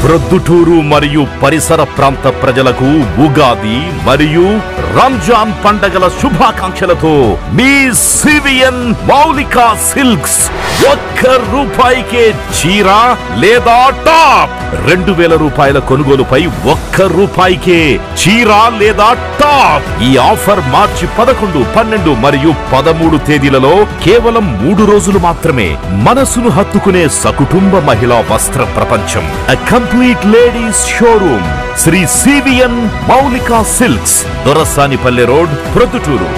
ప్రొద్దుటూరు మరియు పరిసర ప్రాంత ప్రజలకు ఉగాది మరియు రంజాన్ పండగల శుభాకాంక్షలతో మీ సివిఎన్ మౌలిక సిల్క్స్ ఒక్క రూపాయికే చీర లేదా టాప్ రెండు వేల రూపాయల కొనుగోలుపై ఒక్క రూపాయికే చీర లేదా టాప్ ఈ ఆఫర్ మార్చి పదకొండు పన్నెండు మరియు పదమూడు తేదీలలో కేవలం మూడు రోజులు మాత్రమే మనసును హత్తుకునే సకుటుంబ మహిళా వస్త్ర ప్రపంచం అ complete ladies showroom Shri C V N Maulika silks Dorasanipalle road Proddatur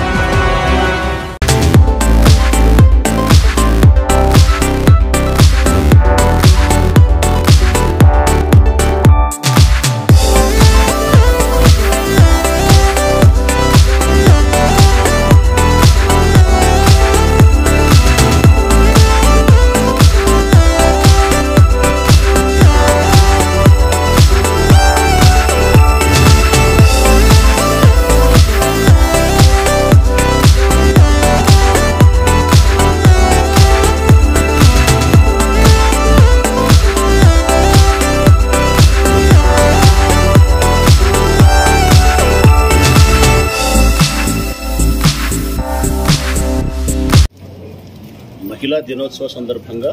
మహిళా దినోత్సవ సందర్భంగా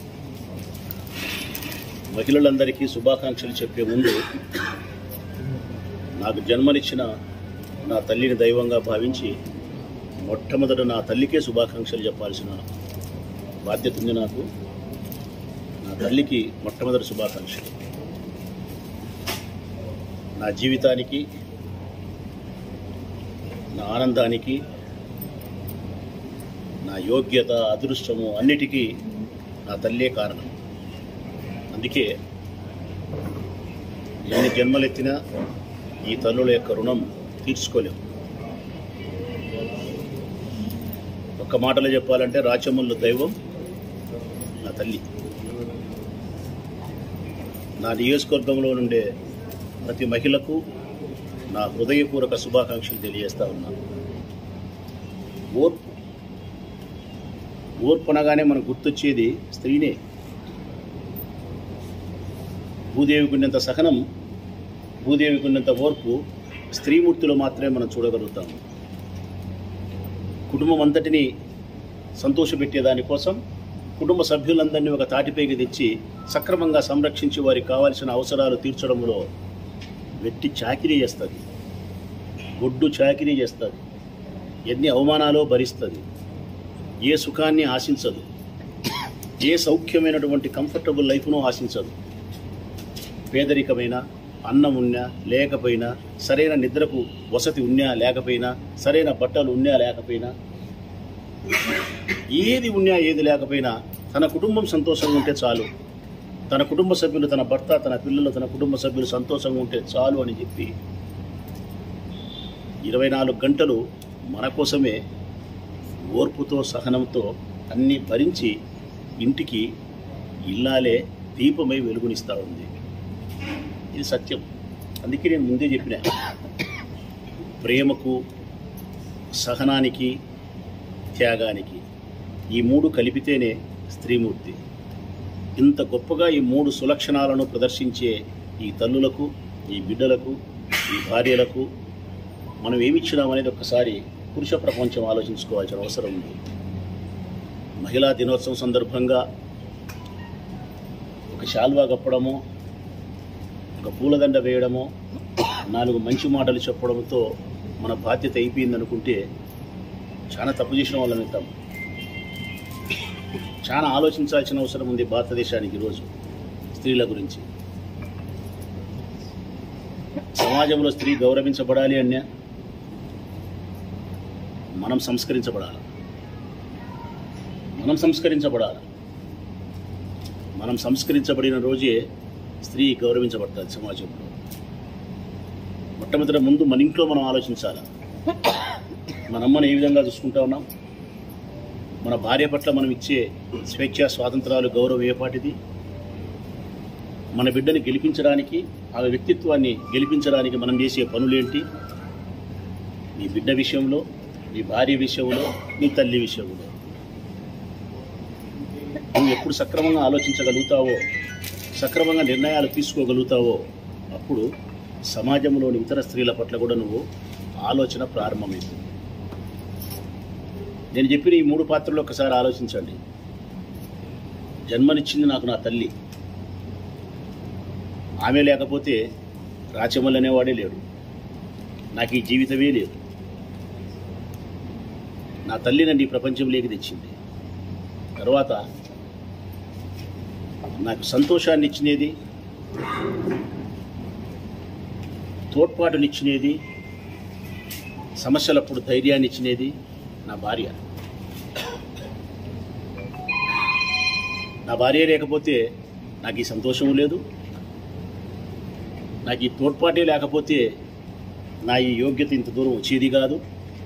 మహిళలందరికీ శుభాకాంక్షలు చెప్పే ముందు నాకు జన్మనిచ్చిన నా తల్లిని దైవంగా భావించి మొట్టమొదట నా తల్లికే శుభాకాంక్షలు చెప్పాల్సిన బాధ్యత ఉంది నాకు నా తల్లికి మొట్టమొదటి శుభాకాంక్షలు నా జీవితానికి నా ఆనందానికి నా యోగ్యత అదృష్టము అన్నిటికీ నా తల్లే కారణం అందుకే ఎన్ని జన్మలెత్తినా ఈ తల్లుల యొక్క రుణం తీర్చుకోలేము ఒక్క మాటలో చెప్పాలంటే రాచమల్లు దైవం నా తల్లి నా నియోజకవర్గంలో నుండే ప్రతి మహిళకు నా హృదయపూర్వక శుభాకాంక్షలు తెలియజేస్తా ఉన్నాను ఓర్పు ఓర్పు అనగానే మనకు గుర్తొచ్చేది స్త్రీనే భూదేవికి ఉన్నంత సహనం భూదేవికి ఉన్నంత ఓర్పు స్త్రీమూర్తిలో మాత్రమే మనం చూడగలుగుతాం కుటుంబం అంతటిని సంతోషపెట్టే దానికోసం కుటుంబ సభ్యులందరినీ ఒక తాటిపైకి తెచ్చి సక్రమంగా సంరక్షించి వారికి కావాల్సిన అవసరాలు తీర్చడంలో వెట్టి చాకిరీ చేస్తుంది గొడ్డు చాకిరీ చేస్తుంది ఎన్ని అవమానాలు భరిస్తుంది ఏ సుఖాన్ని ఆశించదు ఏ సౌఖ్యమైనటువంటి కంఫర్టబుల్ లైఫ్ను ఆశించదు పేదరికమైన అన్నం ఉన్నా లేకపోయినా సరైన నిద్రకు వసతి ఉన్నా లేకపోయినా సరైన బట్టలు ఉన్నా లేకపోయినా ఏది ఉన్నా ఏది లేకపోయినా తన కుటుంబం సంతోషంగా ఉంటే చాలు తన కుటుంబ సభ్యులు తన భర్త తన పిల్లలు తన కుటుంబ సభ్యులు సంతోషంగా ఉంటే చాలు అని చెప్పి ఇరవై నాలుగు గంటలు మన కోసమే ఓర్పుతో సహనంతో అన్నీ భరించి ఇంటికి ఇల్లాలే దీపమై వెలుగునిస్తూ ఉంది ఇది సత్యం అందుకే నేను ముందే చెప్పిన ప్రేమకు సహనానికి త్యాగానికి ఈ మూడు కలిపితేనే స్త్రీమూర్తి ఇంత గొప్పగా ఈ మూడు సులక్షణాలను ప్రదర్శించే ఈ తల్లులకు ఈ బిడ్డలకు ఈ భార్యలకు మనం ఏమిచ్చినామనేది ఒక్కసారి పురుష ప్రపంచం ఆలోచించుకోవాల్సిన అవసరం ఉంది మహిళా దినోత్సవం సందర్భంగా ఒక శాల్వా కప్పడము ఒక పూలదండ వేయడము నాలుగు మంచి మాటలు చెప్పడంతో మన బాధ్యత అయిపోయింది అనుకుంటే చాలా తప్పు చేసిన వాళ్ళని అవుతాం చాలా ఆలోచించాల్సిన అవసరం ఉంది భారతదేశానికి ఈరోజు స్త్రీల గురించి సమాజంలో స్త్రీ గౌరవించబడాలి అన్నా మనం సంస్కరించబడాలి మనం సంస్కరించబడాలి మనం సంస్కరించబడిన రోజే స్త్రీ గౌరవించబడుతుంది సమాజంలో మొట్టమొదటి ముందు మన ఇంట్లో మనం ఆలోచించాలి మన అమ్మను ఏ విధంగా చూసుకుంటా ఉన్నాం మన భార్య పట్ల మనం ఇచ్చే స్వేచ్ఛ స్వాతంత్రాలు గౌరవం ఏపాటిది మన బిడ్డని గెలిపించడానికి ఆ వ్యక్తిత్వాన్ని గెలిపించడానికి మనం చేసే పనులేంటి నీ బిడ్డ విషయంలో నీ భార్య విషయంలో నీ తల్లి విషయంలో నువ్వు ఎప్పుడు సక్రమంగా ఆలోచించగలుగుతావో సక్రమంగా నిర్ణయాలు తీసుకోగలుగుతావో అప్పుడు సమాజంలోని ఇతర స్త్రీల పట్ల కూడా నువ్వు ఆలోచన ప్రారంభమైంది నేను చెప్పిన ఈ మూడు పాత్రలు ఒకసారి ఆలోచించండి జన్మనిచ్చింది నాకు నా తల్లి ఆమె లేకపోతే రాచమల్ అనేవాడే లేడు నాకు ఈ జీవితమే లేదు నా తల్లి నన్ను ఈ ప్రపంచంలోకి తెచ్చింది తర్వాత నాకు సంతోషాన్ని ఇచ్చినది తోడ్పాటునిచ్చినది సమస్యలప్పుడు ధైర్యాన్ని ఇచ్చినది నా భార్య నా భార్య లేకపోతే నాకు ఈ సంతోషం లేదు నాకు ఈ తోడ్పాటే లేకపోతే నా ఈ యోగ్యత ఇంత దూరం వచ్చేది కాదు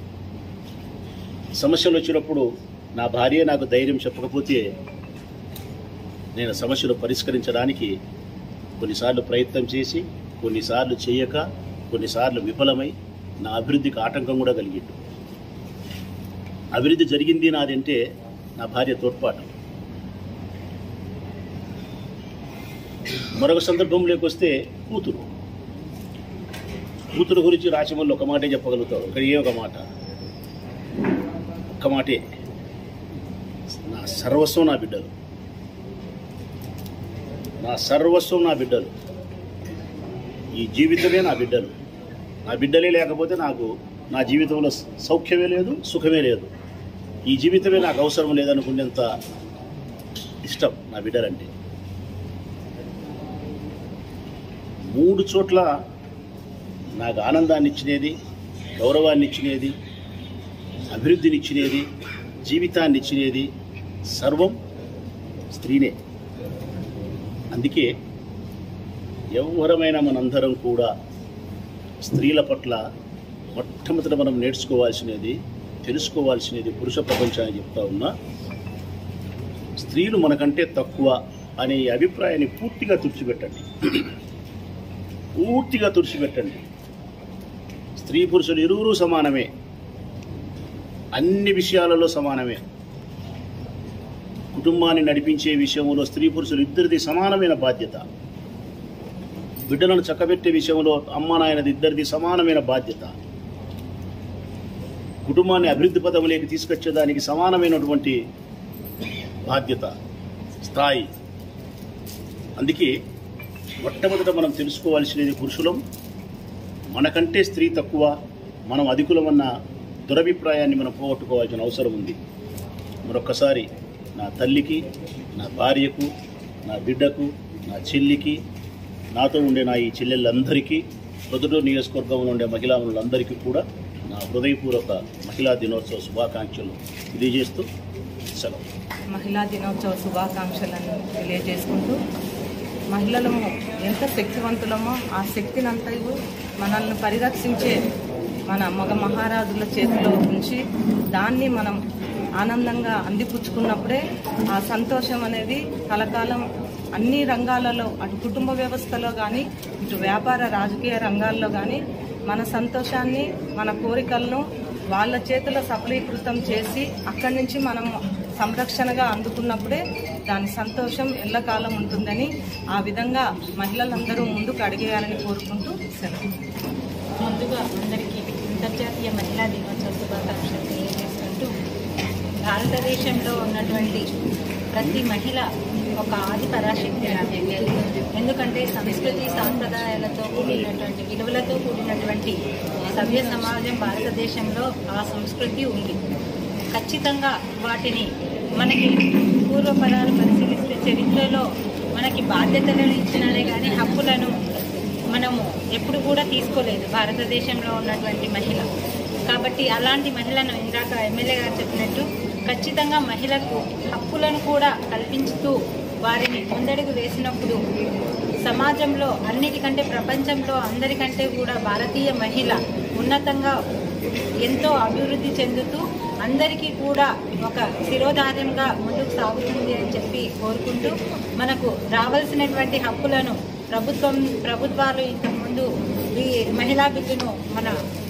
సమస్యలు వచ్చినప్పుడు నా భార్య నాకు ధైర్యం చెప్పకపోతే నేను సమస్యలు పరిష్కరించడానికి కొన్నిసార్లు ప్రయత్నం చేసి కొన్నిసార్లు చేయక కొన్నిసార్లు విఫలమై నా అభివృద్ధికి ఆటంకం కూడా కలిగిండు అభివృద్ధి జరిగింది నాదంటే నా భార్య తోడ్పాటు మరొక సందర్భంలోకి వస్తే కూతురు కూతురు గురించి రాచమల్లి ఒక మాటే చెప్పగలుగుతావు ఇక్కడ ఏ ఒక మాట ఒక్క మాటే నా సర్వస్వం నా బిడ్డలు నా సర్వస్వం నా బిడ్డలు ఈ జీవితమే నా బిడ్డలు నా బిడ్డలే లేకపోతే నాకు నా జీవితంలో సౌఖ్యమే లేదు సుఖమే లేదు ఈ జీవితమే నాకు అవసరం లేదనుకునేంత ఇష్టం నా బిడ్డలంటే మూడు చోట్ల నాకు ఆనందాన్ని ఇచ్చినది గౌరవాన్ని ఇచ్చినది అభివృద్ధిని ఇచ్చినది జీవితాన్ని ఇచ్చినది సర్వం స్త్రీనే అందుకే ఎవరమైన మనందరం కూడా స్త్రీల పట్ల మొట్టమొదట మనం నేర్చుకోవాల్సినది తెలుసుకోవాల్సినది పురుష ప్రపంచాన్ని చెప్తా ఉన్నా స్త్రీలు మనకంటే తక్కువ అనే ఈ అభిప్రాయాన్ని పూర్తిగా తుడిచిపెట్టండి పూర్తిగా తుడిచిపెట్టండి స్త్రీ పురుషులు ఇరువురు సమానమే అన్ని విషయాలలో సమానమే కుటుంబాన్ని నడిపించే విషయంలో స్త్రీ పురుషులు ఇద్దరిది సమానమైన బాధ్యత బిడ్డలను చక్కబెట్టే విషయంలో అమ్మ నాయనది ఇద్దరిది సమానమైన బాధ్యత కుటుంబాన్ని అభివృద్ధి పదములేకి తీసుకొచ్చేదానికి సమానమైనటువంటి బాధ్యత స్థాయి అందుకే మొట్టమొదట మనం తెలుసుకోవాల్సినది పురుషులం మనకంటే స్త్రీ తక్కువ మనం అధికులమన్న దురభిప్రాయాన్ని మనం పోగొట్టుకోవాల్సిన అవసరం ఉంది మరొక్కసారి నా తల్లికి నా భార్యకు నా బిడ్డకు నా చెల్లికి నాతో ఉండే నా ఈ చెల్లెళ్ళందరికీ ప్రొద్దుటూరు నియోజకవర్గంలో ఉండే మహిళలందరికీ కూడా నా హృదయపూర్వక మహిళా దినోత్సవ శుభాకాంక్షలు తెలియజేస్తూ సెలవు మహిళా దినోత్సవ శుభాకాంక్షలను తెలియజేసుకుంటూ మహిళలము ఎంత శక్తివంతులమో ఆ శక్తినంతయు మనల్ని పరిరక్షించే మన మగ మహారాజుల చేతిలో ఉంచి దాన్ని మనం ఆనందంగా అందిపుచ్చుకున్నప్పుడే ఆ సంతోషం అనేది కలకాలం అన్ని రంగాలలో అటు కుటుంబ వ్యవస్థలో కానీ ఇటు వ్యాపార రాజకీయ రంగాల్లో కానీ మన సంతోషాన్ని మన కోరికలను వాళ్ళ చేతిలో సఫలీకృతం చేసి అక్కడి నుంచి మనం సంరక్షణగా అందుకున్నప్పుడే దాని సంతోషం ఎల్లకాలం ఉంటుందని ఆ విధంగా మహిళలందరూ ముందుకు అడిగేయాలని కోరుకుంటూ సెలవు ముందుగా అందరికీ అంతర్జాతీయ మహిళా దినోత్సవ శుభాకాంక్షలు తెలియజేసుకుంటూ భారతదేశంలో ఉన్నటువంటి ప్రతి మహిళ ఒక ఆది పరాశక్తి లాంటిది ఎందుకంటే సంస్కృతి సాంప్రదాయాలతో కూడినటువంటి విలువలతో కూడినటువంటి సభ్య సమాజం భారతదేశంలో ఆ సంస్కృతి ఉంది ఖచ్చితంగా వాటిని మనకి పూర్వపరాలు పరిశీలిస్తే చరిత్రలో మనకి బాధ్యతలను ఇచ్చినారే కానీ హక్కులను మనము ఎప్పుడు కూడా తీసుకోలేదు భారతదేశంలో ఉన్నటువంటి మహిళ కాబట్టి అలాంటి మహిళను ఇందాక ఎమ్మెల్యే గారు చెప్పినట్టు ఖచ్చితంగా మహిళకు హక్కులను కూడా కల్పించుతూ వారిని ముందడుగు వేసినప్పుడు సమాజంలో అన్నిటికంటే ప్రపంచంలో అందరికంటే కూడా భారతీయ మహిళ ఉన్నతంగా ఎంతో అభివృద్ధి చెందుతూ అందరికీ కూడా ఒక శిరోధార్యంగా ముందుకు సాగుతుంది అని చెప్పి కోరుకుంటూ మనకు రావాల్సినటువంటి హక్కులను ప్రభుత్వం ప్రభుత్వాలు ఇంతకుముందు ఈ మహిళా బిల్లును మన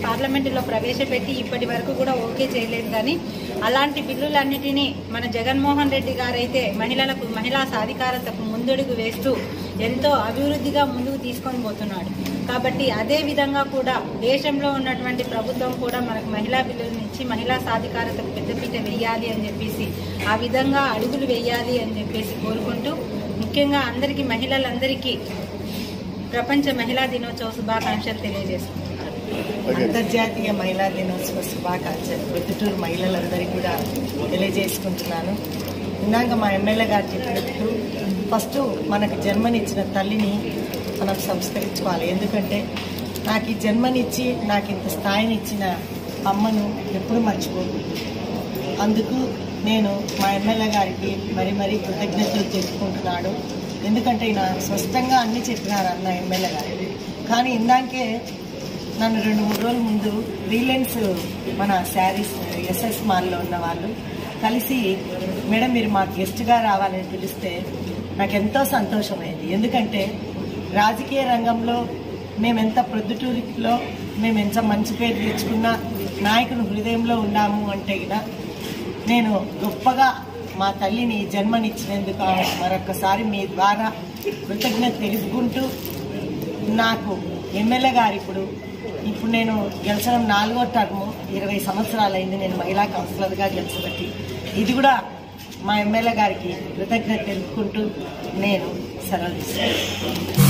పార్లమెంటులో ప్రవేశపెట్టి ఇప్పటి వరకు కూడా ఓకే చేయలేదు కానీ అలాంటి బిల్లులన్నిటినీ మన జగన్మోహన్ రెడ్డి గారైతే మహిళలకు మహిళా సాధికారతకు ముందడుగు వేస్తూ ఎంతో అభివృద్ధిగా ముందుకు తీసుకొని పోతున్నాడు కాబట్టి అదే విధంగా కూడా దేశంలో ఉన్నటువంటి ప్రభుత్వం కూడా మనకు మహిళా బిల్లులను ఇచ్చి మహిళా సాధికారతకు పెద్దపీట వేయాలి అని చెప్పేసి ఆ విధంగా అడుగులు వేయాలి అని చెప్పేసి కోరుకుంటూ ముఖ్యంగా అందరికీ మహిళలందరికీ ప్రపంచ మహిళా దినోత్సవ శుభాకాంక్షలు తెలియజేసుకుంటున్నాను అంతర్జాతీయ మహిళా దినోత్సవ శుభాకాంక్షలు ప్రొద్దుటూరు మహిళలందరికీ కూడా తెలియజేసుకుంటున్నాను ఇందాక మా ఎమ్మెల్యే గారు చెప్పినట్టు ఫస్ట్ మనకు జన్మనిచ్చిన తల్లిని మనం సంస్కరించుకోవాలి ఎందుకంటే నాకు ఈ జన్మనిచ్చి నాకు ఇంత స్థాయిని ఇచ్చిన అమ్మను ఎప్పుడు మర్చిపోదు అందుకు నేను మా ఎమ్మెల్యే గారికి మరి మరీ కృతజ్ఞతలు తెలుపుకుంటున్నాడు ఎందుకంటే ఈయన స్పష్టంగా అన్ని చెప్పినారు అన్న ఎమ్మెల్యే గారు కానీ ఇందాకే నన్ను రెండు మూడు రోజుల ముందు రిలయన్స్ మన శారీస్ ఎస్ఎస్ మాల్లో ఉన్న వాళ్ళు కలిసి మేడం మీరు మా గెస్ట్గా రావాలని పిలిస్తే నాకు ఎంతో సంతోషమైంది ఎందుకంటే రాజకీయ రంగంలో మేమెంత ప్రొద్దుటూరిలో మేము ఎంత మంచి పేరు తెచ్చుకున్నా నాయకుని హృదయంలో ఉన్నాము అంటే గిన నేను గొప్పగా మా తల్లిని జన్మనిచ్చినందుకు ఆమెకు మరొకసారి మీ ద్వారా కృతజ్ఞత తెలుపుకుంటూ నాకు ఎమ్మెల్యే గారు ఇప్పుడు ఇప్పుడు నేను గెలిచడం నాలుగో టర్ము ఇరవై సంవత్సరాలైంది నేను మహిళా కౌన్సిలర్గా గెలిచబట్టి ఇది కూడా మా ఎమ్మెల్యే గారికి కృతజ్ఞత తెలుపుకుంటూ నేను సెలవు తీసుకుంటాను